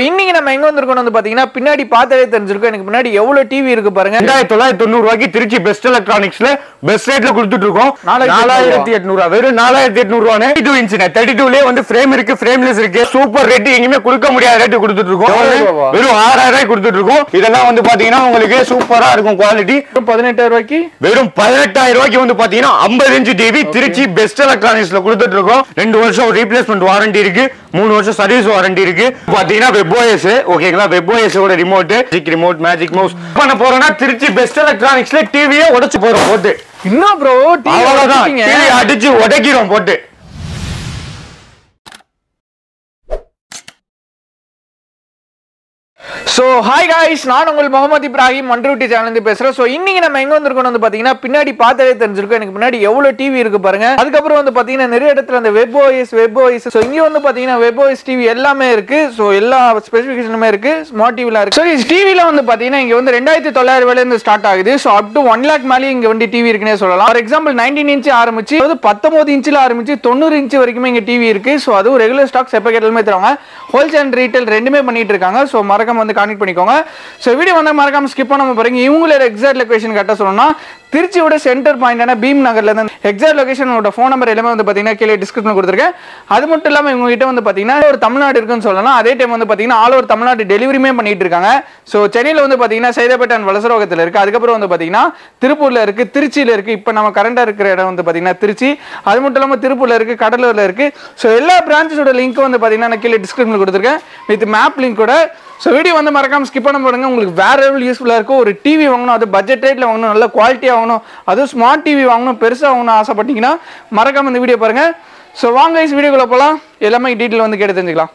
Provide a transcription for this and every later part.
இன்னைக்கு நம்ம எங்க வந்திருக்கோம் வந்து பாத்தீங்கன்னா பின்னாடி பார்த்தாலே தெரிஞ்சிருக்கும் எனக்கு முன்னாடி எவ்வளவு டிவி இருக்கு பாருங்க ரெண்டாயிரத்தி தொள்ளாயிரத்தி தொண்ணூறு ரூபாய்க்கு திருச்சி பெஸ்ட் எலக்ட்ரானிக்ஸ்ல பெஸ்ட் ரேட்ல கொடுத்துட்டு இருக்கோம் நாலாயிரத்தி நாலாயிரத்தி எட்நூறு ரூபா வெறும் நாலாயிரத்தி எட்நூறு ரூபானே டூ இன்ச் தேர்ட்டி டூலயே வந்து ஃப்ரேம் இருக்கு ஃப்ரேம்லெஸ் இருக்கு சூப்பர் ரேட் எங்கேயுமே கொடுக்க முடியாத ரேட் கொடுத்துட்டு இருக்கோம் எவ்வளவு ரூபாவா? வெறும் ஆறாயிரம் ரூபாய் கொடுத்துட்டு இருக்கோம் இதெல்லாம் வந்து பாத்தீங்கன்னா உங்களுக்கு சூப்பரா இருக்கும் குவாலிட்டி பதினெட்டாயிரம் ரூபாய்க்கு வெறும் பதினெட்டாயிரம் ரூபாய்க்கு வந்து பாத்தீங்கன்னா ஐம்பது இன்ச் டிவி திருச்சி பெஸ்ட் எலக்ட்ரானிக்ஸ்ல கொடுத்துட்டு இருக்கோம் ரெண்டு வருஷம் ரீப்ளேஸ்மெண்ட் வாரண்டி இருக்கு மூணு வருஷம் சர்வீஸ் வாரண்டி இருக்கு பாத்தீங்கன்னா வெப்ஓஎஸ் ஓகேங்களா வெப்ஓஎஸ் ஓட ரிமோட் ரிமோட் மேஜிக் மவுஸ் பண்ண போறோம்னா திருச்சி பெஸ்ட் எலக்ட்ரானிக்ஸ்ல டிவியே உடைச்சு போறோம் போட்டு இன்னும் ப்ரோ அவ்வளவுதான் டிவி அடிச்சு உடைக்கிறோம் போட்டு சோ ஹாய் காய்ஸ் நான் உங்கள் முகமது இப்ராஹிம் மன்றுட்டி சேனல் இருந்து பேசுறேன் சோ இன்னைக்கு நம்ம எங்க வந்திருக்கோம் வந்து பாத்தீங்கன்னா பின்னாடி பார்த்தாலே தெரிஞ்சிருக்கும் எனக்கு முன்னாடி எவ்வளவு டிவி இருக்கு பாருங்க அதுக்கப்புறம் வந்து பாத்தீங்கன்னா நிறைய இடத்துல அந்த web OS web OS so இங்க வந்து பாத்தீங்கன்னா வெப் ஓஎஸ் டிவி எல்லாமே இருக்கு சோ எல்லா ஸ்பெசிபிகேஷனுமே இருக்கு ஸ்மார்ட் டிவில இருக்கு ஸோ டிவில வந்து பாத்தீங்கன்னா இங்க வந்து ரெண்டாயிரத்தி தொள்ளாயிரம் ரூபாயில இருந்து ஸ்டார்ட் ஆகுது so up to one lakh மேலே இங்க வந்து டிவி இருக்குன்னே சொல்லலாம் ஃபார் எக்ஸாம்பிள் நைன்டீன் இன்ச் ஆரம்பிச்சு அதாவது பத்தொன்பது இன்ச்சில் ஆரம்பிச்சு தொண்ணூறு இன்ச் வரைக்குமே இங்க டிவி இருக்கு சோ அதுவும் ரெகுலர் ஸ்டாக் எப்போ கேட்டாலுமே தருவாங்க ஹோல்சேல் அண்ட் ரீட்டைல் ரெண்டுமே பண்ணிட்டு இருக்காங்க ஸோ மறக்காம வந்து கான்டெக்ட் பண்ணிக்கோங்க ஸோ வீடியோ வந்து மறக்காம ஸ்கிப் பண்ணாம பாருங்க இவங்களோட எக்ஸாக்ட் லொகேஷன் கரெக்டாக சொல்லணும்னா திருச்சியோட சென்டர் பாயிண்டான பீம் நகர்ல இருந்து எக்ஸாக்ட் லொகேஷனோட ஃபோன் நம்பர் எல்லாமே வந்து பார்த்தீங்கன்னா கீழே டிஸ்கிரிப்ஷன் கொடுத்துருக்கேன் அது மட்டும் இல்லாமல் இவங்க கிட்ட வந்து பார்த்தீங்கன்னா ஒரு தமிழ்நாடு இருக்குன்னு சொல்லலாம் அதே டைம் வந்து பார்த்தீங்கன்னா ஆல் ஓவர் தமிழ்நாடு டெலிவரியுமே பண்ணிட்டு இருக்காங்க ஸோ சென்னையில் வந்து பார்த்தீங்கன்னா சைதாப்பேட்டை அண்ட் வலசரோகத்தில் இருக்கு அதுக்கப்புறம் வந்து பார்த்தீங்கன்னா திருப்பூர்ல இருக்கு திருச்சியில இருக்கு இப்போ நம்ம கரண்டா இருக்கிற இடம் வந்து பார்த்தீங்கன்னா திருச்சி அது மட்டும் இல்லாமல் திருப்பூர்ல இருக்கு கடலூர்ல இருக்கு ஸோ எல்லா பிரான்ச்சஸோட லிங்க் வந்து பார்த்தீங்கன்னா நான் கீழே டிஸ்கிரிப்ஷன் கொடுத்துருக்கேன் வித் மேப் லிங்க் கூட ஸோ வீடியோ வந்து மறக்காம ஸ்கிப் பண்ண போடுங்க உங்களுக்கு வேற லெவல் யூஸ்ஃபுல்லாக இருக்கும் ஒரு டிவி வாங்கணும் அது பட்ஜெட் ரேட்டில் வாங்கணும் நல்ல குவாலிட்டியாக வாங்கணும் அதுவும் ஸ்மார்ட் டிவி வாங்கணும் பெருசாக வாங்கணும் ஆசைப்பட்டீங்கன்னா மறக்காம இந்த வீடியோ பாருங்க ஸோ வாங்க இஸ் வீடியோக்குள்ள போகலாம் எல்லாமே டீட்டெயில் வந்து கேட்டு தெரிஞ்சுக்கலாம்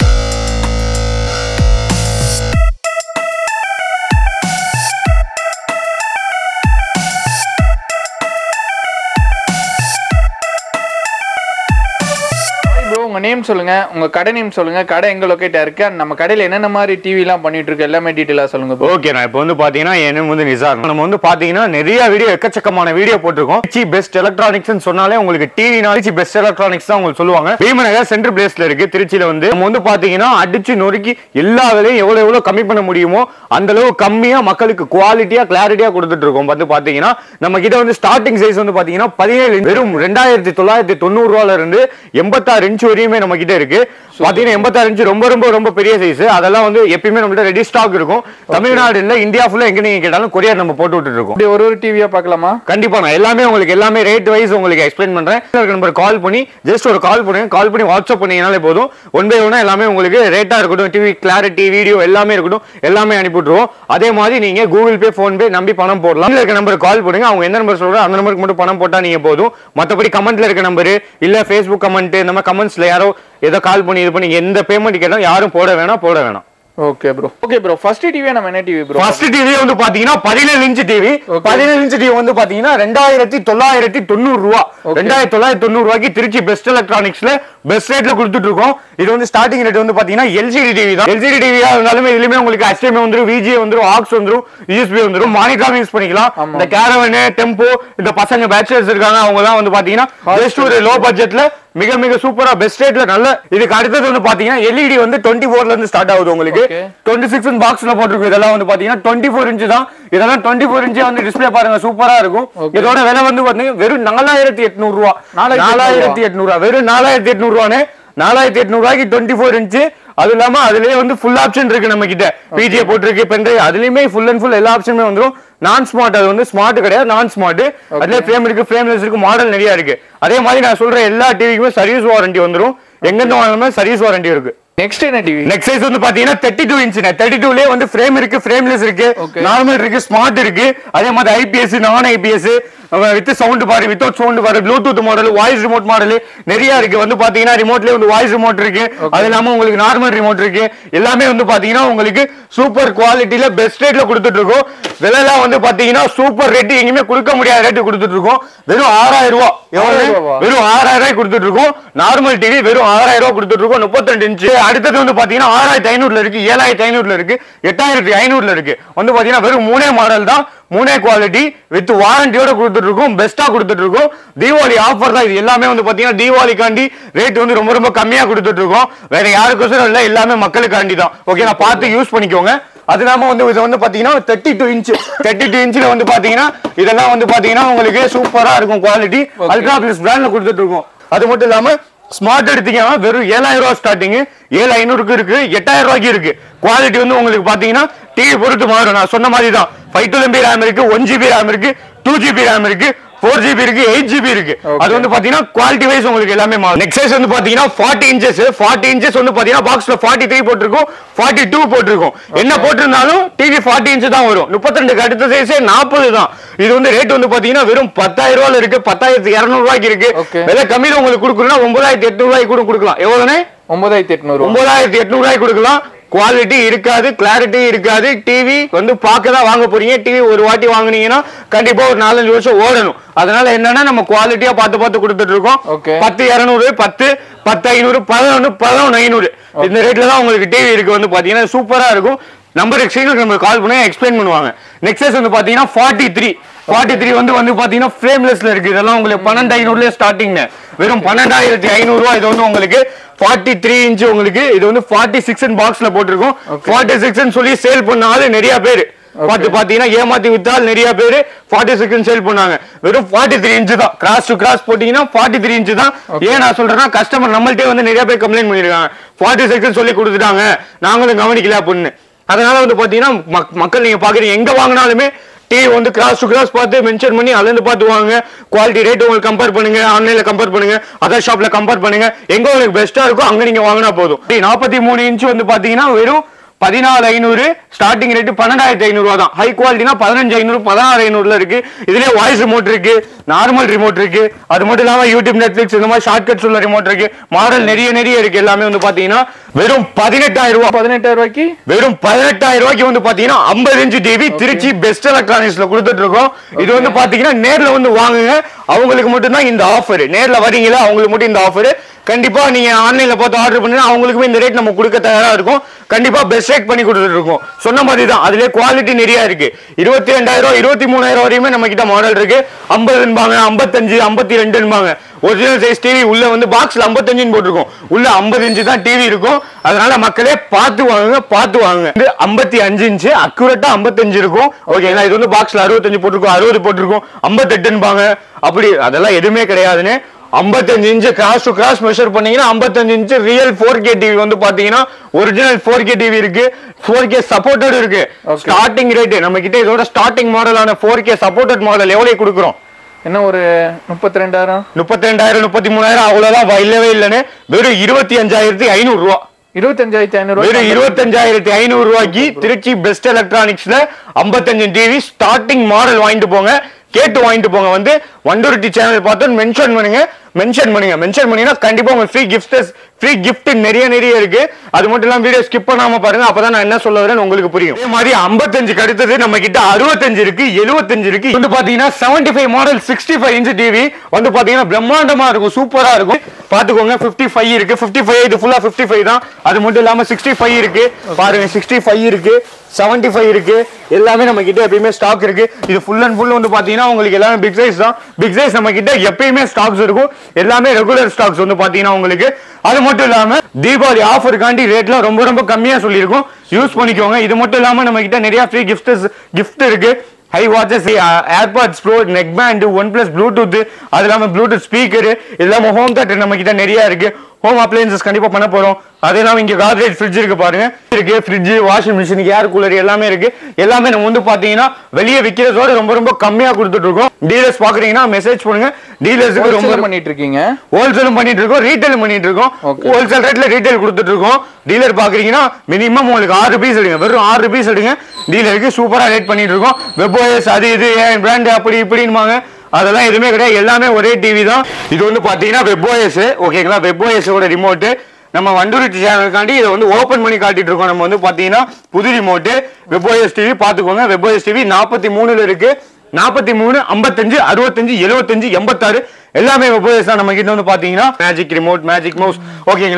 ப்ரோ உங்க நேம் சொல்லுங்க உங்க கடை நேம் சொல்லுங்க கடை எங்க லொக்கேட்டா இருக்கு and நம்ம கடையில என்னென்ன மாதிரி டிவி எல்லாம் பண்ணிட்டு இருக்கு எல்லாமே டீட்டெயிலாக சொல்லுங்க bro. ஓகே நான் இப்போ வந்து பாத்தீங்கன்னா என் name வந்து நிசார் நம்ம வந்து பாத்தீங்கன்னா நிறைய வீடியோ எக்கச்சக்கமான வீடியோ போட்டிருக்கோம் சி பெஸ்ட் எலக்ட்ரானிக்ஸ் சொன்னாலே உங்களுக்கு டிவி நாலேஜ் பெஸ்ட் எலக்ட்ரானிக்ஸ் தான் உங்களுக்கு சொல்லுவாங்க பீமநகர் சென்ட்ரல் பிளேஸ்ல இருக்கு திருச்சியில வந்து நம்ம வந்து பாத்தீங்கன்னா அடிச்சு நொறுக்கி எல்லா விலையும் எவ்வளவு எவ்வளவு கம்மி பண்ண முடியுமோ அந்த அளவு கம்மியா மக்களுக்கு குவாலிட்டியா கிளாரிட்டியா கொடுத்துட்டு இருக்கோம் வந்து பாத்தீங்கன்னா நம்ம கிட்ட வந்து ஸ்டார்டிங் சைஸ் வந்து பாத்தீங்கன்னா பதினேழு வெறும் ரெண்டாயிரத்தி தொள்ளாயிரத்தி தொண்ணூறு ரூபால இருந்து எண்பத்தாறு இன்ச் வரையுமே நம்ம கிட்ட இருக்கு பாத்தீங்கன்னா எண்பத்தாறு இன்ச் ரொம்ப ரொம்ப ரொம்ப பெரிய சைஸ் அதெல்லாம் வந்து எப்பயுமே நம்மள்ட்ட ரெடி ஸ்டாக் இருக்கும் தமிழ்நாடு இல்ல இந்தியா ஃபுல்லா எங்க நீங்க கேட்டாலும் கொரியர் நம்ம போட்டு விட்டுட்டு இருக்கோம் இப்படி ஒரு ஒரு டிவியா பார்க்கலாமா கண்டிப்பா நான் எல்லாமே உங்களுக்கு எல்லாமே ரேட் வைஸ் உங்களுக்கு எக்ஸ்பிளைன் பண்றேன் நம்பர் கால் பண்ணி ஜஸ்ட் ஒரு கால் பண்ணுங்க கால் பண்ணி வாட்ஸ்அப் பண்ணீங்கனாலே போதும் ஒன் பை ஒன்னா எல்லாமே உங்களுக்கு ரேட்டா இருக்கட்டும் டிவி கிளாரிட்டி வீடியோ எல்லாமே இருக்கட்டும் எல்லாமே அனுப்பி விட்டுருவோம் அதே மாதிரி நீங்க கூகுள் பே போன் பே நம்பி பணம் போடலாம் இதுல இருக்க நம்பர் கால் பண்ணுங்க அவங்க எந்த நம்பர் சொல்றோம் அந்த நம்பருக்கு மட்டும் பணம் போட்டா நீங்க போதும் மத்தபடி கமெண்ட்ல இருக்க நம்பர் இல்ல ஃபேஸ்புக் கமெண்ட் இந்த மாதிரி கமெண்ட்ஸ்ல யாரோ ஏதோ கால் பண்ணி இது பண்ணி எந்த பேமெண்ட் கேட்டாலும் யாரும் போட வேணாம் போட வேணாம் okay bro okay bro first டிவியா நம்ம என்ன டிவி ப்ரோ ஃபர்ஸ்ட் டிவி வந்து பாத்தீங்கன்னா பதினேழு இன்ச் டிவி பதினேழு இன்ச் டிவி வந்து பாத்தீங்கன்னா ரெண்டாயிரத்தி தொள்ளாயிரத்தி தொண்ணூறு ரூபா ரெண்டாயிரத்தி தொள்ளாயிரத்தி தொண்ணூறு ரூபாய்க்கு திருச்சி பெஸ்ட் எலக்ட்ரானிக்ஸ்ல பெஸ்ட் ரேட்ல கொடுத்துட்டு இருக்கோம் இது வந்து ஸ்டார்டிங் ரேட் வந்து பாத்தீங்கன்னா எல்சிடி டிவி தான் எல்சிடி டிவியா இருந்தாலுமே இதுலயுமே உங்களுக்கு HDMI வந்துரும் விஜி வந்துரும் ஆக்ஸ் வந்துரும் யூஎஸ்பி வந்துரும் மானிட்டர் யூஸ் பண்ணிக்கலாம் இந்த கேரவன் டெம்போ இந்த பசங்க பேச்சுலர்ஸ் இருக்காங்க அவங்க எல்லாம் வந்து பாத்தீங்கன்னா ஜஸ்ட் ஒரு லோ பட்ஜெட்ல மிக மிக சூப்பரா பெஸ்ட் ரேட்ல நல்ல இதுக்கு அடுத்தது வந்து பாத்தீங்கன்னா எல்இடி வந்து டுவெண்ட்டி ஃபோர்ல இருந்து ஸ்டார்ட் ஆகுது உங்களுக்கு Okay. டுவெண்ட்டி சிக்ஸ் பாக்ஸ்ல போட்டிருக்கும் இதெல்லாம் வந்து பாத்தீங்கன்னா டுவெண்ட்டி ஃபோர் இன்ச் தான் இதெல்லாம் டுவெண்ட்டி ஃபோர் இன்ச் வந்து டிஸ்பிளே பாருங்க சூப்பரா இருக்கும் இதோட விலை வந்து பாத்தீங்கன்னா வெறும் நாலாயிரத்தி எட்நூறு ரூபா நாலாயிரத்தி நாலாயிரத்தி எட்நூறு ரூபா வெறும் நாலாயிரத்தி எட்நூறு ரூபானே நாலாயிரத்தி எட்நூறு ரூபாய்க்கு டுவெண்ட்டி ஃபோர் இன்ச் அது இல்லாம அதுலயே வந்து ஃபுல் ஆப்ஷன் இருக்கு நம்ம கிட்ட பிஜிஏ போட்டிருக்கு பென்ட்ரைவ் அதுலயுமே ஃபுல் அண்ட் ஃபுல் எல்லா ஆப்ஷனுமே வந்துரும் நான் ஸ்மார்ட் அது வந்து ஸ்மார்ட் கிடையாது நான் ஸ்மார்ட் அதுல ஃப்ரேம் இருக்கு ஃப்ரேம்லெஸ் இருக்கு மாடல் நிறைய இருக்கு அதே மாதிரி நான் சொல்ற எல்லா டிவிக்குமே சர்வீஸ் வாரண்டி வந்துரும் எங்கிருந்து வாங்கினாலுமே சர்வீஸ் வாரண்டி இருக்கு நெக்ஸ்ட் என்ன டிவி நெக்ஸ்ட் சைஸ் வந்து பாத்தீங்கன்னா தேர்ட்டி டூ இன்ச் தேர்ட்டி டூலயே வந்து ஃப்ரேம் இருக்கு ஃப்ரேம்லெஸ் இருக்கு Okay. நார்மல் இருக்கு ஸ்மார்ட் இருக்கு அதே மாதிரி IPS non IPS with sound bar without sound bar Bluetooth model voice remote model நிறைய இருக்கு வந்து பாத்தீங்கன்னா ரிமோட்லயே வந்து வாய்ஸ் ரிமோட் இருக்கு அது இல்லாம உங்களுக்கு நார்மல் ரிமோட் இருக்கு எல்லாமே வந்து பாத்தீங்கன்னா உங்களுக்கு சூப்பர் குவாலிட்டியில பெஸ்ட் ரேட்ல கொடுத்துட்டு இருக்கோம் விலைலாம் வந்து பாத்தீங்கன்னா சூப்பர் ரேட் எங்கேயுமே கொடுக்க முடியாத ரேட் கொடுத்துட்டு இருக்கோம் வெறும் ஆறாயிரம் ரூபாய் எவ்வளவு ஆறாயிரம் ரூபாவா? வெறும் ஆறாயிரம் ரூபாய் கொடுத்துட்டு இருக்கோம் நார்மல் டிவி வெறும் ஆறாயிரம் ரூபாய் கொடுத்துட்டு இருக்கோம் முப்பத்தி இன்ச்சு அடுத்தது வந்து பாத்தீங்கன்னா ஆறாயிரத்தி ஐநூறுல இருக்கு ஏழாயிரத்தி ஐநூறுல இருக்கு எட்டாயிரத்தி ஐநூறுல இருக்கு வந்து பாத்தீங்கன்னா வெறும் மூணே மாடல் தான் மூணே குவாலிட்டி வித் வாரண்டியோட கொடுத்துட்டு இருக்கோம் பெஸ்டா கொடுத்துட்டு இருக்கோம் தீபாவளி ஆஃபர் தான் இது எல்லாமே வந்து பாத்தீங்கன்னா தீபாவளிக்காண்டி ரேட் வந்து ரொம்ப ரொம்ப கம்மியா கொடுத்துட்டு இருக்கோம் வேற யாருக்கோசரம் இல்ல எல்லாமே மக்களுக்காண்டி தான் ஓகே நான் பார்த்து யூஸ் பண்ணிக்கோங்க அது இல்லாம வந்து இது வந்து பாத்தீங்கன்னா thirty two inch thirty two இன்ச்ல வந்து பாத்தீங்கன்னா இதெல்லாம் வந்து பாத்தீங்கன்னா உங்களுக்கு சூப்பரா இருக்கும் குவாலிட்டி அல்ட்ரா பிளஸ் பிராண்ட்ல கொடுத்துட்டு இருக்கோம் அது மட்டும் இல்லாம ஸ்மார்ட் எடுத்தீங்கன்னா வெறும் ஏழாயிரம் ரூபாய் ஸ்டார்டிங் ஏழு ஐநூறுக்கு இருக்கு எட்டாயிரம் ரூபாய்க்கு இருக்கு குவாலிட்டி வந்து உங்களுக்கு பாத்தீங்கன்னா டிவி பொறுத்து மாறும் நான் சொன்ன மாதிரி தான் ஃபைவ் டுவெல் எம்பி ரேம் இருக்கு ஒன் ஜிபி ரேம் இருக்கு டூ ஜிபி ரேம் இருக்கு ஃபோர் ஜிபி இருக்கு எயிட் ஜிபி இருக்கு அது வந்து பாத்தீங்கன்னா குவாலிட்டி வைஸ் உங்களுக்கு எல்லாமே மாறும் நெக்ஸ்ட் சைஸ் வந்து பாத்தீங்கன்னா ஃபார்ட்டி இன்ச்சஸ் ஃபார்ட்டி இன்ச்சஸ் வந்து பாத்தீங்கன்னா பாக்ஸ்ல ஃபார்ட்டி த்ரீ போட்டிருக்கும் ஃபார்ட்டி டூ போட்டிருக்கும் என்ன போட்டிருந்தாலும் டிவி ஃபார்ட்டி இன்ச் தான் வரும் முப்பத்தி ரெண்டுக்கு அடுத்த சைஸே நாற்பது தான் இது வந்து ரேட் வந்து பாத்தீங்கன்னா வெறும் பத்தாயிரம் ரூபாயில இருக்கு பத்தாயிரத்தி இருநூறு ரூபாய்க்கு இருக்கு Okay. விலை கம்மியில உங்களுக்கு கொடுக்கணும்னா ஒன்பதாயிரத்தி எட்நூறு ரூபாய்க்கு கூட கொடுக்கலாம் எவ்வளவுனே ஒன்பதாயிரத்தி எட்நூறு ஒன்பதாயிரத்தி எட்நூறு ரூபாய்க்கு கொடுக்கலாம் குவாலிட்டி இருக்காது கிளாரிட்டி இருக்காது டிவி வந்து பார்க்க தான் வாங்க போறீங்க டிவி ஒரு வாட்டி வாங்குனீங்கன்னா கண்டிப்பா ஒரு நாலஞ்சு வருஷம் ஓடணும் அதனால என்னன்னா நம்ம குவாலிட்டியா பார்த்து பார்த்து கொடுத்துட்டு இருக்கோம் Okay. பத்து இருநூறு பத்து பத்து ஐநூறு பதினொன்று பதினொன்று ஐநூறு இந்த ரேட்ல தான் உங்களுக்கு டிவி இருக்கு வந்து பாத்தீங்கன்னா சூப்பரா இருக்கும் நம்பர் எக்ஸ்சேஞ்ச் நம்ம கால் பண்ணி எக்ஸ்பிளைன் பண்ணுவாங்க நெக்ஸஸ் வந்து பாத்தீங்கன்னா ஃபார்ட்டி த்ரீ ஃபார்ட்டி த்ரீ வந்து வந்து பாத்தீங்கன்னா ஃப்ரேம்லெஸ்ல இருக்கு இதெல்லாம் உங்களுக்கு பன்னெண்டு ஐநூறுல ஸ்டார்டிங் வெறும் பன்னெண்டாயிரத்தி ஐநூறு ரூபாய் இது வந்து உங்களுக்கு ஃபார்ட்டி த்ரீ இன்ச் உங்களுக்கு இது வந்து ஃபார்ட்டி சிக்ஸ் பாக்ஸ்ல போட்டிருக்கோம் ஃபார்ட்டி சிக்ஸ் சொல்லி சேல் பண்ணாலும் நிறைய பேர் பார்த்து பாத்தீங்கன்னா ஏமாத்தி வித்தால் நிறைய பேர் ஃபார்ட்டி சிக்ஸ் சேல் பண்ணாங்க வெறும் ஃபார்ட்டி த்ரீ இன்ச் தான் கிராஸ் டு கிராஸ் போட்டீங்கன்னா ஃபார்ட்டி த்ரீ இன்ச் தான் ஏன் நான் சொல்றேன்னா கஸ்டமர் நம்மள்ட்டே வந்து நிறைய பேர் கம்ப்ளைண்ட் பண்ணிருக்காங்க ஃபார்ட்டி சிக்ஸ் சொல்லி கொடுத்துட்டாங்க நாங்களும் கவனிக்கல அப்படின்னு அதனால வந்து பாத்தீங்கன்னா மக்- மக்கள் நீங்க பாக்குறீங்க எங்க வாங்கினாலுமே டிவி வந்து கிராஸ் டு கிராஸ் பார்த்து மென்ஷன் பண்ணி அளந்து பார்த்து வாங்க குவாலிட்டி ரேட் உங்களுக்கு கம்பேர் பண்ணுங்க ஆன்லைன்ல கம்பேர் பண்ணுங்க அதர் ஷாப்ல கம்பேர் பண்ணுங்க எங்க உங்களுக்கு பெஸ்டா இருக்கோ அங்க நீங்க வாங்கினா போதும் நாற்பத்தி மூணு இன்ச் வந்து பாத்தீங்கன்னா வெறும் பதினாலு ஐநூறு ஸ்டார்டிங் ரேட் பன்னெண்டாயிரத்தி ஐநூறு ரூபா தான் ஹை குவாலிட்டினா பதினஞ்சு ஐநூறு பதினாறு ஐநூறுல இருக்கு இதுலயே வாய்ஸ் ரிமோட் இருக்கு நார்மல் ரிமோட் இருக்கு அது மட்டும் இல்லாம யூடியூப் நெட்ஃபிளிக்ஸ் இந்த மாதிரி ஷார்ட் கட்ஸ் உள்ள ரிமோட் இருக்கு மாடல் நிறைய நிறைய இருக்கு எல்லாமே வந்து பாத்தீங்கன்னா வெறும் பதினெட்டாயிரம் ரூபாய் பதினெட்டாயிரம் ரூபாய்க்கு வெறும் பதினெட்டாயிரம் ரூபாய்க்கு வந்து பாத்தீங்கன்னா ஐம்பது இன்ச்சு டிவி திருச்சி பெஸ்ட் எலக்ட்ரானிக்ஸ்ல கொடுத்துட்டு இருக்கோம் இது வந்து பாத்தீங்கன்னா நேர்ல வந்து வாங்குங்க அவங்களுக்கு மட்டும் தான் இந்த ஆஃபர் நேர்ல வரீங்களா அவங்களுக்கு மட்டும் இந்த ஆஃபர் கண்டிப்பா நீங்க ஆன்லைன்ல பார்த்து ஆர்டர் பண்ணுங்க அவங்களுக்குமே இந்த ரேட் நம்ம கொடுக்க தயாரா இருக்கும் கண்டிப்பா பெஸ்ட் ரேட் பண்ணி கொடுத்துட்டு இருக்கோம் சொன்ன மாதிரி தான் அதுல குவாலிட்டி நிறைய இருக்கு இருபத்தி ரெண்டாயிரம் இருபத்தி மூணாயிரம் வரையுமே நம்ம கிட்ட மாடல் இருக்கு ஐம்பதுன்பாங்க ஐம்பத்தஞ்சு ஐம்பத்தி ரெண்டுன்பாங்க ஒரிஜினல் சைஸ் டிவி உள்ள வந்து பாக்ஸ்ல 55 போட்டிருக்கும் உள்ள 50 இன்ச்சு தான் டிவி இருக்கும் அதனால மக்களே பார்த்து வாங்குங்க பார்த்து வாங்குங்க இது 55 அஞ்சு இன்ச்சு அக்யூரேட்டா 55 இருக்கும் ஓகேங்களா இது வந்து பாக்ஸ்ல 65 போட்டிருக்கும் 60 போட்டிருக்கும் 58 அப்படி அதெல்லாம் எதுவுமே கிடையாதுன்னு 55 inch cross to cross measure பண்ணீங்கன்னா 55 inch real four K TV வந்து பாத்தீங்கன்னா ஒரிஜினல் ஃபோர் கே டிவி இருக்கு ஃபோர் கே சப்போர்ட்டட் இருக்கு ஸ்டார்டிங் ரேட் நம்ம கிட்ட இதோட ஸ்டார்டிங் மாடலான ஃபோர் கே சப்போர்ட்டட் மாடல் எவ்வளவு கொடுக்குறோம் என்ன ஒரு முப்பத்தி ரெண்டாயிரம் முப்பத்தி ரெண்டாயிரம் முப்பத்தி மூணாயிரம் அவ்வளவுதான் வ- இல்லவே இல்லைன்னு வெறும் இருபத்தி அஞ்சாயிரத்தி ஐநூறு ரூபா இருபத்தஞ்சாயிரத்தி ஐநூறு வெறும் ரூபாய் இருபத்தஞ்சாயிரத்தி ஐநூறு ரூபாய்க்கு திருச்சி பெஸ்ட் எலக்ட்ரானிக்ஸ்ல 55 டிவி ஸ்டார்டிங் மாடல் வாங்கிட்டு போங்க கேட்டு வாங்கிட்டு போங்க வந்து வண்டூர்டி சேனல் பார்த்து மென்ஷன் பண்ணுங்க மென்ஷன் பண்ணுங்க மென்ஷன் பண்ணீங்கன்னா கண்டிப்பா உங்களுக்கு ஃப்ரீ கிஃப்ட்ஸ் ஃப்ரீ gift நிறைய நிறைய இருக்கு அது மட்டும் இல்லாம வீடியோ ஸ்கிப் பண்ணாம பாருங்க அப்பதான் நான் என்ன சொல்ல வரேன்னு உங்களுக்கு புரியும் அதே மாதிரி 55 அடுத்தது நம்ம கிட்ட 65 இருக்கு 75 இருக்கு இது வந்து பாத்தீங்கன்னா 75 five model sixty five inch TV வந்து பாத்தீங்கன்னா பிரம்மாண்டமா இருக்கும் சூப்பரா இருக்கும் பாத்துக்கோங்க 55 ஃபைவ் இருக்கு 55 ஃபைவ் இது ஃபுல்லா 55 ஃபைவ் தான் அது மட்டும் இல்லாம சிக்ஸ்டி ஃபைவ் இருக்கு பாருங்க சிக்ஸ்டி ஃபைவ் இருக்கு 75 ஃபைவ் இருக்கு எல்லாமே நம்ம கிட்ட எப்பயுமே ஸ்டாக் இருக்கு இது ஃபுல் அண்ட் ஃபுல் வந்து பாத்தீங்கன்னா உங்களுக்கு எல்லாமே பிக் சைஸ் தான் பிக் சைஸ் நம்ம கிட்ட எப்பயுமே ஸ்டாக்ஸ் இருக்கும் எல்லாமே ரெகுலர் ஸ்டாக்ஸ் வந்து பாத்தீங்கன்னா உங்களுக்கு அது மட்டும் இல்லாம தீபாவளி ஆஃபருக்காண்டி ரேட்லாம் ரொம்ப ரொம்ப கம்மியா சொல்லியிருக்கோம் யூஸ் பண்ணிக்கோங்க இது மட்டும் இல்லாம நம்ம கிட்ட நிறைய ஃப்ரீ கிஃப்ட்ஸ் gift இருக்கு high watches AirPods pro neck band OnePlus Bluetooth அது இல்லாம ப்ளூடூத் ஸ்பீக்கர் இது இல்லாம ஹோம் தேட்டர் நம்ம கிட்ட நிறைய இருக்கு ஹோம் அப்ளையன்சஸ் கண்டிப்பா பண்ண போறோம் அது இல்லாம இங்க காத்ரேஜ் ஃப்ரிட்ஜ் இருக்கு பாருங்க இருக்கு fridge washing machine air cooler எல்லாமே இருக்கு எல்லாமே நம்ம வந்து பாத்தீங்கன்னா வெளியே விக்கிறதோட ரொம்ப ரொம்ப கம்மியா கொடுத்துட்டு இருக்கோம் டீலர்ஸ் பாக்குறீங்கன்னா மெசேஜ் பண்ணுங்க டீலர்ஸுக்கு ரொம்ப Wholesale பண்ணிட்டு இருக்கீங்க ஹோல்சேலும் பண்ணிட்டு இருக்கோம் ரீட்டைலும் பண்ணிட்டு இருக்கோம் Okay. ஹோல்சேல் ரேட்ல ரீட்டைல் கொடுத்துட்டு இருக்கோம் டீலர் பாக்குறீங்கன்னா மினிமம் உங்களுக்கு ஆறு பீஸ் எடுங்க வெறும் ஆறு பீஸ் எடுங்க டீலருக்கு சூப்பரா ரேட் பண்ணிட்டு இருக்கோம் வெப் OS அது இது ஏன் பிராண்ட் அப்படி இப்படின்பாங்க அதெல்லாம் எதுவுமே கிடையாது எல்லாமே ஒரே டிவி தான் இது வந்து பாத்தீங்கன்னா வெப் OS ஓகேங்களா வெப் OS ஓட ரிமோட் நம்ம வண்டூரி சேனலுக்காண்டி இதை வந்து ஓபன் பண்ணி காட்டிட்டு இருக்கோம் நம்ம வந்து பாத்தீங்கன்னா புது ரிமோட் வெப் OS டிவி பாத்துக்கோங்க வெப் OS டிவி நாற்பத்தி மூணுல இருக்கு நாற்பத்தி மூணு ஐம்பத்தஞ்சு அறுபத்தஞ்சு எழுபத்தஞ்சு எண்பத்தாறு எல்லாமே வெப் OS தான் நம்ம கிட்ட வந்து பாத்தீங்கன்னா மேஜிக் ரிமோட் மேஜிக் மவுஸ் ஓகேங்களா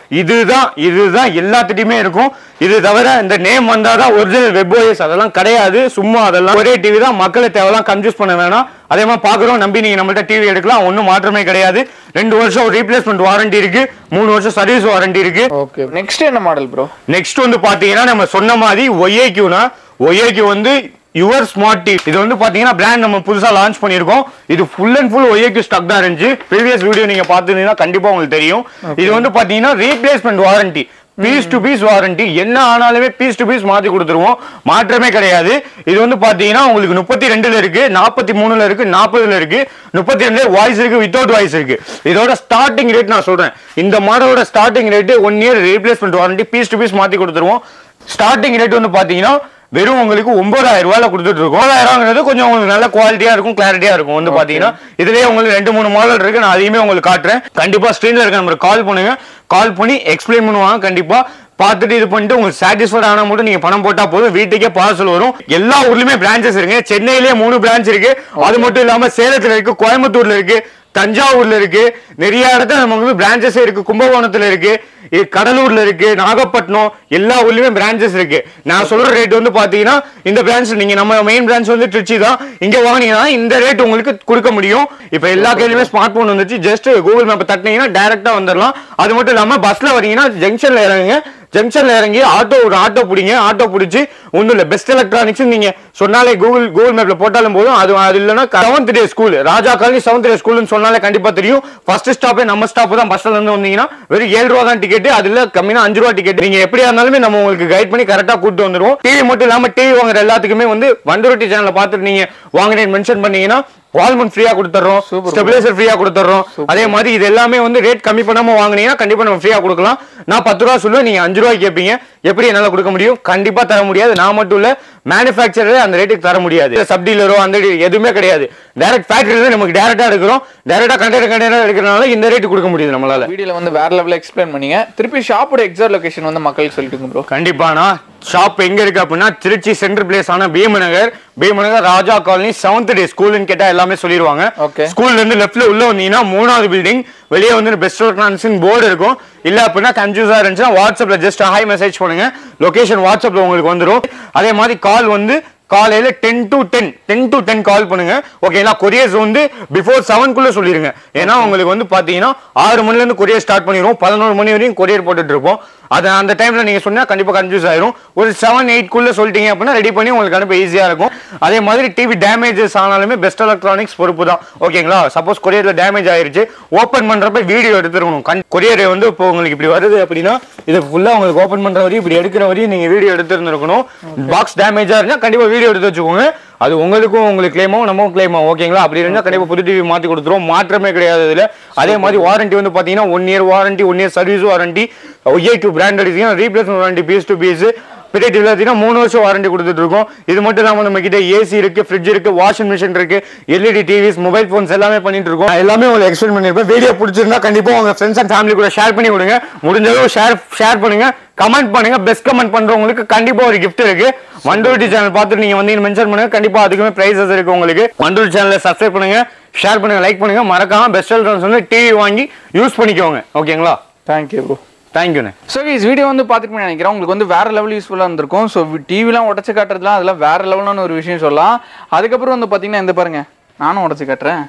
இதுதான் இதுதான் எல்லாத்துட்டையுமே இருக்கும் இது தவிர இந்த நேம் வந்தாதான் ஒரிஜினல் வெப் ஓஎஸ் அதெல்லாம் கிடையாது சும்மா அதெல்லாம் ஒரே டிவி தான் மக்களை தேவைலாம் கன்ஃபியூஸ் பண்ண வேணாம் அதே மாதிரி பாக்குறோம் நம்பி நீங்க நம்மள்ட்ட டிவி எடுக்கலாம் ஒன்றும் மாற்றமே கிடையாது ரெண்டு வருஷம் ரீப்ளேஸ்மெண்ட் வாரண்டி இருக்கு மூணு வருஷம் சர்வீஸ் வாரண்டி இருக்கு ஓகே நெக்ஸ்ட் என்ன மாடல் ப்ரோ நெக்ஸ்ட் வந்து பாத்தீங்கன்னா நம்ம சொன்ன மாதிரி ஒய்ஏக்யூனா ஒய்ஏக்யூ வந்து யுவர் ஸ்மார்ட் டிவி இது வந்து பாத்தீங்கன்னா பிராண்ட் நம்ம புதுசா லான்ச் பண்ணிருக்கோம் இது ஃபுல் அண்ட் ஃபுல் ஒய்ஏக்யூ ஸ்டாக் தான் இருந்துச்சு ப்ரீவியஸ் வீடியோ நீங்க பாத்துருந்தீங்கன்னா கண்டிப்பா உங்களுக்கு தெரியும் இது வந்து பாத்தீங்கன்னா replacement warranty piece to piece warranty என்ன ஆனாலுமே பீஸ் டு பீஸ் மாத்தி கொடுத்துருவோம் மாற்றமே கிடையாது இது வந்து பாத்தீங்கன்னா உங்களுக்கு முப்பத்தி ரெண்டுல இருக்கு நாற்பத்தி மூணுல இருக்கு நாற்பதுல இருக்கு முப்பத்தி ரெண்டுல வாய்ஸ் இருக்கு வித்தவுட் வாய்ஸ் இருக்கு இதோட ஸ்டார்டிங் ரேட் நான் சொல்றேன் இந்த மாடலோட starting rate one year replacement warranty piece to piece மாத்தி கொடுத்துருவோம் ஸ்டார்டிங் ரேட் வந்து பாத்தீங்கன்னா வெறும் உங்களுக்கு ஒன்பதாயிரம் ரூபாயில கொடுத்துட்டு இருக்கோம் ஒன்பதாயிரம்ங்கிறது கொஞ்சம் உங்களுக்கு நல்ல குவாலிட்டியா இருக்கும் கிளாரிட்டியா இருக்கும் வந்து பாத்தீங்கன்னா இதுலயே உங்களுக்கு ரெண்டு மூணு மாடல் இருக்கு நான் அதையுமே உங்களுக்கு காட்டுறேன் கண்டிப்பா ஸ்கிரீன்ல இருக்க நம்பருக்கு கால் பண்ணுங்க கால் பண்ணி எக்ஸ்பிளைன் பண்ணுவாங்க கண்டிப்பா பார்த்துட்டு இது பண்ணிட்டு உங்களுக்கு சாட்டிஸ்ஃபைட் ஆனா மட்டும் நீங்க பணம் போட்டா போதும் வீட்டுக்கே பார்சல் வரும் எல்லா ஊர்லயுமே பிரான்ச்சஸ் இருக்கு சென்னையிலேயே மூணு பிரான்ச் இருக்கு அது மட்டும் இல்லாம சேலத்துல இருக்கு கோயம்புத்தூர்ல இருக்கு தஞ்சாவூர்ல இருக்கு நிறைய இடத்துல நமக்கு பிரான்ச்சஸ் இருக்கு கும்பகோணத்துல இருக்கு இ- கடலூர்ல இருக்கு நாகப்பட்டினம் எல்லா ஊர்லயுமே பிரான்ச்சஸ் இருக்கு நான் சொல்ற ரேட் வந்து பாத்தீங்கன்னா இந்த பிரான்ச் நீங்க நம்ம மெயின் பிரான்ச் வந்து திருச்சி தான் இங்க வாங்கினீங்கன்னா இந்த ரேட் உங்களுக்கு கொடுக்க முடியும் இப்ப எல்லா கையிலுமே ஸ்மார்ட் போன் வந்துச்சு ஜஸ்ட் கூகுள் மேப் தட்டினீங்கன்னா டைரக்டா வந்துடலாம் அது மட்டும் இல்லாம பஸ்ல வரீங்கன்னா ஜங்ஷன்ல இறங்குங்க ஜங்ஷன்ல இறங்கி ஆட்டோ ஒரு ஆட்டோ பிடிங்க ஆட்டோ பிடிச்சி ஒன்றும் இல்லை பெஸ்ட் எலக்ட்ரானிக்ஸ் நீங்க சொன்னாலே கூகுள் கூகுள் மேப்ல போட்டாலும் போதும் அது அது இல்லைன்னா seventh day school Raja Colony seventh day ஸ்கூல்னு சொன்னாலே கண்டிப்பா தெரியும் ஃபர்ஸ்ட் ஸ்டாப்பே நம்ம ஸ்டாப் தான் பஸ்ல இருந்து வந்தீங்கன்னா வெறும் ஏழு ரூபா தான் டிக்கெட் அதுல கம்மினா அஞ்சு ரூபா டிக்கெட் நீங்க எப்படியா இருந்தாலுமே நம்ம உங்களுக்கு கைட் பண்ணி கரெக்டா கூட்டு வந்துருவோம் டிவி மட்டும் இல்லாம டிவி வாங்குற எல்லாத்துக்குமே வந்து வண்டரோட்டி சேனலை பார்த்துட்டு நீங்க வாங்கினேன் மென்ஷன் பண்ணீங்கன்னா வால்மன் ஃப்ரீயா கொடுத்துறோம் ஸ்டெபிலைசர் ஃப்ரீயா கொடுத்துறோம் அதே மாதிரி இது எல்லாமே வந்து ரேட் கம்மி பண்ணாம வாங்குனீங்கன்னா கண்டிப்பா நம்ம ஃப்ரீயா கொடுக்கலாம் நான் பத்து ரூபா சொல்லுவேன் நீங்க அஞ்சு ரூபாய்க்கு கேட்பீங்க எப்படி என்னால கொடுக்க முடியும் கண்டிப்பா தர முடியாது நான் மட்டும் இல்ல மேனுஃபேக்சரர் அந்த ரேட்டுக்கு தர முடியாது சப் டீலரோ அந்த deal எதுவுமே கிடையாது டைரக்ட் ஃபேக்டரியில நமக்கு டைரக்டா எடுக்கிறோம் டைரக்டா கண்டெய்னர் கண்டெய்னர் எடுக்கிறனால இந்த ரேட் கொடுக்க முடியுது நம்மளால வீடியோல வந்து வேற லெவலில் எக்ஸ்பிளைன் பண்ணீங்க திருப்பி ஷாப்போட எக்ஸாக்ட் லொகேஷன் வந்து மக்களுக்கு சொல்லிட்டுங்க ப்ரோ கண்டிப்பாண்ணா ஷாப் எங்க இருக்கு அப்படின்னா திருச்சி சென்ட்ரல் பிளேஸ் ஆன Bheemanagar Bheemanagar Raja Colony seventh day ஸ்கூல்னு கேட்டா எல்லாமே சொல்லிடுவாங்க Okay. ஸ்கூல்ல இருந்து லெஃப்ட்ல உள்ள வந்தீங்கன்னா மூணாவது பில்டிங் வெளியே வந்து பெஸ்ட் எலக்ட்ரானிக்ஸ் போர்டு இருக்கும் இல்ல அப்படின்னா கன்ஃபியூஸா இருந்துச்சுன்னா வாட்ஸ்அப்ல ஜஸ்ட் ஹாய் மெசேஜ் பண்ணுங்க லொகேஷன் வாட்ஸ்அப்ல உங்களுக்கு வந்துரும் அதே மாதிரி கால் வந்து காலையில ten to ten ten to ten call பண்ணுங்க ஓகேங்களா கொரியர்ஸ் வந்து பிஃபோர் செவன்குள்ள சொல்லிருங்க ஏன்னா உங்களுக்கு வந்து பாத்தீங்கன்னா ஆறு மணில இருந்து கொரியர் ஸ்டார்ட் பண்ணிடுவோம் பதினோரு மணி வரையும் கொரியர் போட்டுட்டு இருப்போம் அது அந்த டைம்ல நீங்க சொன்னா கண்டிப்பா கன்ஃபியூஸ் ஆயிரும் ஒரு செவன் எயிட் குள்ள சொல்லிட்டீங்க அப்படின்னா ரெடி பண்ணி உங்களுக்கு அனுப்ப ஈஸியா இருக்கும் அதே மாதிரி டிவி டேமேஜஸ் ஆனாலுமே பெஸ்ட் எலக்ட்ரானிக்ஸ் பொறுப்பு தான் ஓகேங்களா சப்போஸ் கொரியர்ல டேமேஜ் ஆயிருச்சு ஓபன் பண்றப்ப வீடியோ எடுத்துருக்கணும் கொரியர் வந்து இப்போ உங்களுக்கு இப்படி வருது அப்படின்னா இது ஃபுல்லா உங்களுக்கு ஓபன் பண்ற வரையும் இப்படி எடுக்கிற வரையும் நீங்க வீடியோ எடுத்துருந்துருக்கணும் பாக்ஸ் டேமேஜா இருந்தா கண்டிப்பா வீடியோ எடுத்து வச்சுக்கோங்க அது உங்களுக்கும் உங்களுக்கு கிளைமோ நம்ம கிளைமோ ஓகேங்களா அப்படி இருந்தா கண்டிப்பா புது டிவி மாத்தி கொடுத்துருவோம் மாற்றமே கிடையாது இதுல அதே மாதிரி வாரண்டி வந்து பாத்தீங்கன்னா one year warranty one year service warranty ஒய்ஏ டூ பிராண்ட் அடிச்சீங்கன்னா replacement warranty piece to piece பெரிய டிவில பார்த்தீங்கன்னா மூணு வருஷம் வாரண்டி கொடுத்துட்டு இருக்கோம் இது மட்டும் இல்லாம நம்ம கிட்ட ஏசி இருக்கு ஃப்ரிட்ஜ் இருக்கு வாஷிங் மிஷின் இருக்கு எல்இடி டிவிஸ் மொபைல் போன்ஸ் எல்லாமே பண்ணிட்டு இருக்கோம் நான் எல்லாமே உங்களுக்கு எக்ஸ்பிளைன் பண்ணிருப்பேன் வீடியோ பிடிச்சிருந்தா கண்டிப்பா உங்க ஃப்ரெண்ட்ஸ் அண்ட் ஃபேமிலி கூட ஷேர் பண்ணி கொடுங்க முடிஞ்சளவு ஷேர் ஷேர் பண்ணுங்க கமெண்ட் பண்ணுங்க பெஸ்ட் கமெண்ட் பண்றவங்களுக்கு கண்டிப்பா ஒரு gift இருக்கு வண்டூர்டி சேனல் பார்த்துட்டு நீங்க வந்து மென்ஷன் பண்ணுங்க கண்டிப்பா அதுக்குமே பிரைசஸ் இருக்கு உங்களுக்கு வண்டூர் சேனலை சப்ஸ்கிரைப் பண்ணுங்க ஷேர் பண்ணுங்க லைக் பண்ணுங்க மறக்காம பெஸ்ட் எலக்ட்ரானிக்ஸ் வந்து டிவி வாங்கி யூஸ் பண்ணிக்கோங்க ஓகேங்களா தேங்க்யூ ப்ரோ தேங்க்யூண்ணே ஸோ இஸ் வீடியோ வந்து பார்த்துட்டு நினைக்கிறேன் உங்களுக்கு வந்து வேற லெவல் யூஸ்ஃபுல்லாக இருந்திருக்கும் ஸோ டிவிலாம் உடச்சு காட்டுறதுலாம் அதெல்லாம் வேற லெவலான ஒரு விஷயம் சொல்லலாம் அதுக்கப்புறம் வந்து பார்த்தீங்கன்னா இந்த பாருங்க நானும் உடச்சு காட்டுறேன்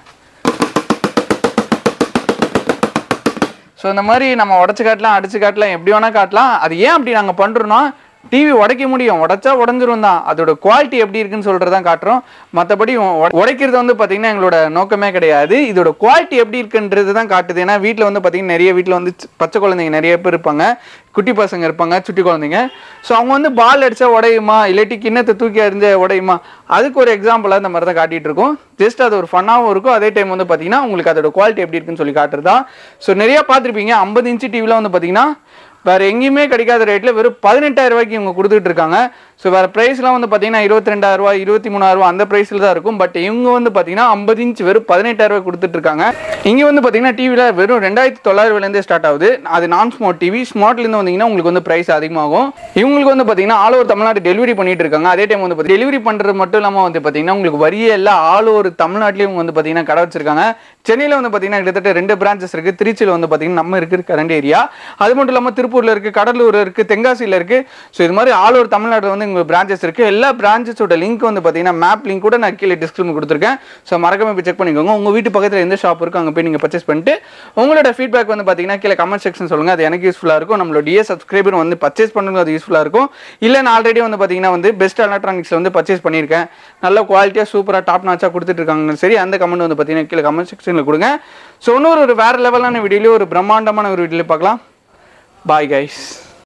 ஸோ இந்த மாதிரி நம்ம உடச்சு காட்டலாம் அடிச்சு காட்டலாம் எப்படி வேணா காட்டலாம் அது ஏன் அப்படி நாங்கள் பண்ணுறோம்னா டிவி உடைக்க முடியும் உடைச்சா உடஞ்சிரும் தான் அதோட குவாலிட்டி எப்படி இருக்குன்னு சொல்றது தான் காட்டுறோம் மற்றபடி உடைக்கிறது வந்து பார்த்தீங்கன்னா எங்களோட நோக்கமே கிடையாது இதோட குவாலிட்டி எப்படி இருக்குன்றது தான் காட்டுது ஏன்னா வீட்டில் வந்து பார்த்தீங்கன்னா நிறைய வீட்டில் வந்து சி- பச்சை குழந்தைங்க நிறைய பேர் இருப்பாங்க குட்டி பசங்க இருப்பாங்க சுட்டி குழந்தைங்க ஸோ அவங்க வந்து பால் அடிச்சா உடையுமா இல்லாட்டி கிண்ணத்தை தூக்கி அறிஞ்ச உடையுமா அதுக்கு ஒரு எக்ஸாம்பிளாக இந்த மாதிரி தான் காட்டிட்டு இருக்கோம் ஜஸ்ட் அது ஒரு ஃபன்னாகவும் இருக்கும் அதே டைம் வந்து பார்த்தீங்கன்னா உங்களுக்கு அதோட குவாலிட்டி எப்படி இருக்குன்னு சொல்லி காட்டுறதா ஸோ நிறைய பார்த்துருப்பீங்க ஐம்பது இன்ச்சு டிவியில் வந்து பார்த்தீங்கன்னா வேற எங்கேயுமே கிடைக்காத ரேட்ல வெறும் பதினெட்டாயிரம் ரூபாய்க்கு இவங்க கொடுத்துட்டு இருக்காங்க ஸோ வேறு ப்ரைஸ்லாம் வந்து பார்த்தீங்கன்னா இருபத்தி ரெண்டாயிரரூவா இருபத்தி மூணாயிரரூவா அந்த ப்ரைஸில் தான் இருக்கும் பட் இவங்க வந்து பார்த்தீங்கன்னா ஐம்பது இன்ச் வெறும் பதினெட்டாயிரரூவா கொடுத்துட்ருக்காங்க இங்கே வந்து பார்த்தீங்கன்னா டிவியில் வெறும் ரெண்டாயிரத்தி தொள்ளாயிரூவாலேருந்தே ஸ்டார்ட் ஆகுது அது நான் ஸ்மார்ட் டிவி ஸ்மார்ட்லேருந்து வந்தீங்கன்னா உங்களுக்கு வந்து ப்ரைஸ் அதிகமாகும் இவங்களுக்கு வந்து பார்த்தீங்கன்னா ஆல் ஓவர் தமிழ்நாடு டெலிவரி பண்ணிட்டு இருக்காங்க அதே டைம் வந்து டெலிவரி பண்ணுறது மட்டும் இல்லாமல் வந்து பார்த்தீங்கன்னா உங்களுக்கு வரிய எல்லாம் ஆல் ஓவர் தமிழ்நாட்டிலையும் வந்து பார்த்தீங்கன்னா கடை வச்சிருக்காங்க சென்னையில் வந்து பார்த்தீங்கன்னா கிட்டத்தட்ட ரெண்டு பிரான்ச்சஸ் இருக்குது திருச்சியில் வந்து பார்த்தீங்கன்னா நம்ம இருக்கிற கரண்ட் ஏரியா அது மட்டும் இல்லாமல் திருப்பூரில் இருக்குது கடலூர் இருக்குது தென்காசியில் இருக்குது ஸோ இது மாதிரி ஆல் ஓவர் தமிழ்நாடு வந்து உங்களுக்கு பிரான்ச்சஸ் இருக்குது எல்லா பிரான்ச்சஸோட லிங்க் வந்து பார்த்தீங்கன்னா மேப் லிங்க் கூட நான் கீழே டிஸ்கிரிப்ஷன் கொடுத்துருக்கேன் ஸோ மறக்காம போய் செக் பண்ணிக்கோங்க உங்கள் வீட்டு பக்கத்தில் எந்த ஷாப் இருக்கோ அங்கே போய் நீங்கள் பர்ச்சேஸ் பண்ணிட்டு உங்களோட ஃபீட்பேக் வந்து பார்த்தீங்கன்னா கீழே கமெண்ட் செக்ஷன் சொல்லுங்கள் அது எனக்கு யூஸ்ஃபுல்லாக இருக்கும் நம்மளோட டிஎஸ் சப்ஸ்கிரைபர் வந்து பர்ச்சேஸ் பண்ணுறது அது யூஸ்ஃபுல்லாக இருக்கும் இல்லை நான் ஆல்ரெடி வந்து பார்த்தீங்கன்னா வந்து பெஸ்ட் எலக்ட்ரானிக்ஸில் வந்து பர்ச்சேஸ் பண்ணியிருக்கேன் நல்ல குவாலிட்டியாக சூப்பராக டாப் நாச்சாக கொடுத்துட்டு இருக்காங்க சரி அந்த கமெண்ட் வந்து பார்த்தீங்கன்னா கீழே கமெண்ட் செக்ஷனில் கொடுங்க ஸோ இன்னொரு ஒரு வேறு லெவலான வீடியோலையும் ஒரு பிரம்மாண்டமான ஒரு வீடியோவில் பார்க்கலாம் பாய் கைஸ்